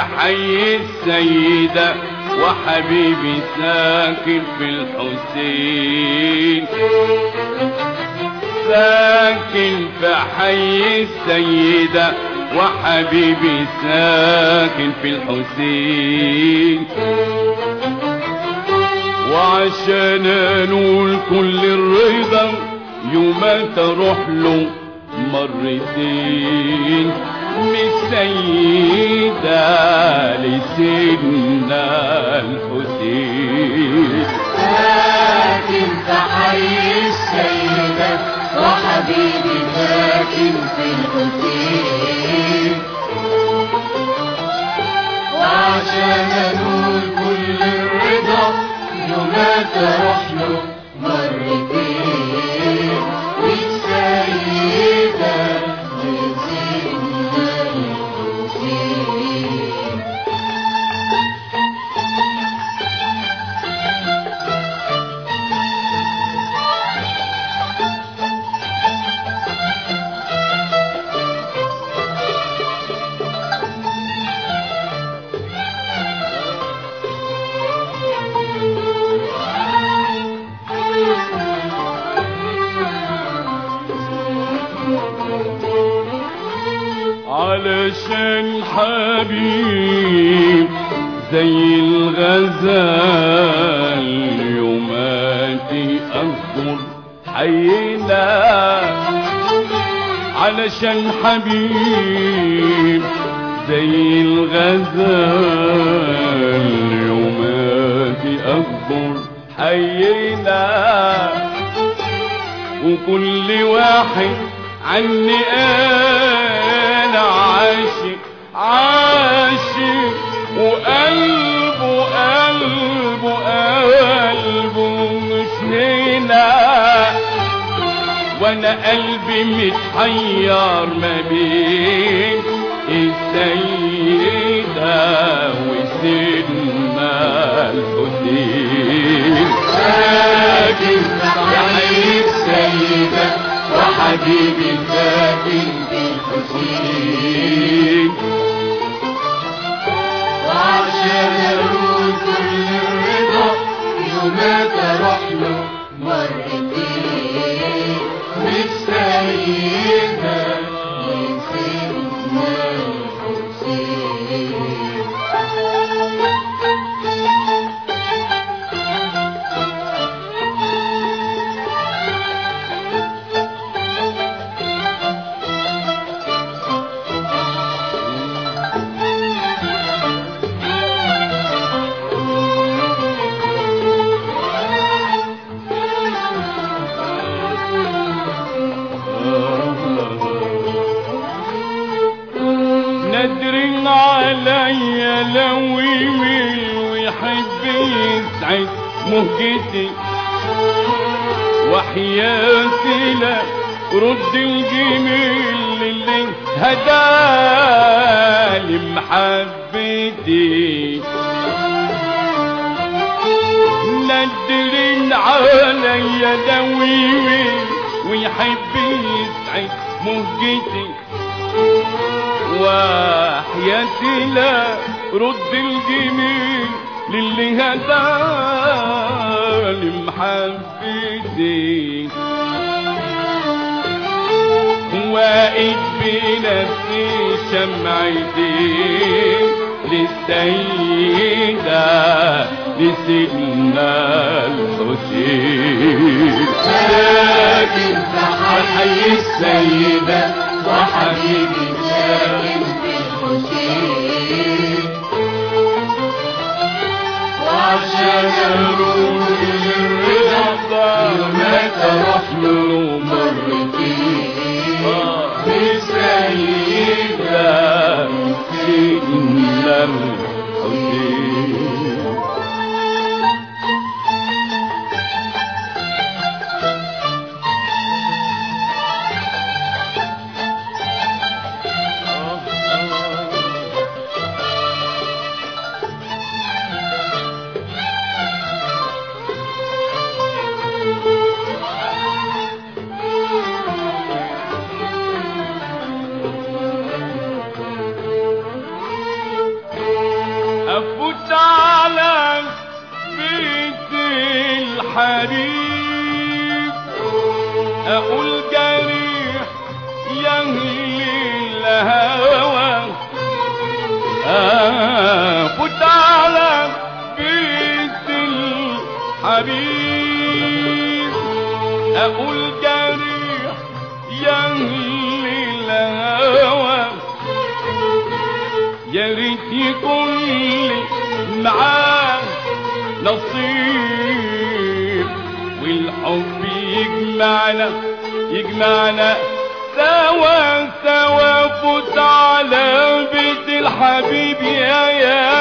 حي السيدة وحبيبي ساكن في الحسين ساكن في حي السيدة وحبيبي ساكن في الحسين وعشان انول كل الرضا يوم تروح له مرتين من السيدة لسيدنا الحسين ساكن في حي السيدة وحبيبي ساكن في الحسين وعشان انول كل الرضا يوم تروح له مرتين والسيدة لسيدنا الحسين علشان حبيب زي الغزال يوماتي أذكر حينا علشان حبيب زي الغزال يوماتي أكبر حينا وكل واحد عني انا عاشق عاشق وقلبه قلبه قلبه مش هنا وانا قلبي متحير ما بين السيدة وسيدنا الحسين ساكن في حي السيدة وحبيبي ساكن في الحسين وعشان يروي كل الرضا يوم تروح له مرتين بالسيدة لسيدنا الحسين ندر عليا لو يميل ويحب يسعد مهجتي وحياتي لا رد الجميل اللي هدالي محبتي ندر عليا لو يميل ويحب يسعد مهجتي وحياتي لا رد الجميل للي هدالي محبتي واقف بنفسي شمعتي للسيدة لسيدنا الحسين ساكن في حي السيدة وحبيبي ساكن في الحسين وعشان يروي الرضا يوم تروح له مرتين بالسيدة سيدنا الحسين افوت على بيت الحريم اقول جريح يهلي الهوى افوت على بيت الحبيب اقول جريح يهلي الهوى يا ريت يكون لي معاه نصيب والحب يجمعنا يجمعنا سوا سوا فوت على بيت الحبيب يا يا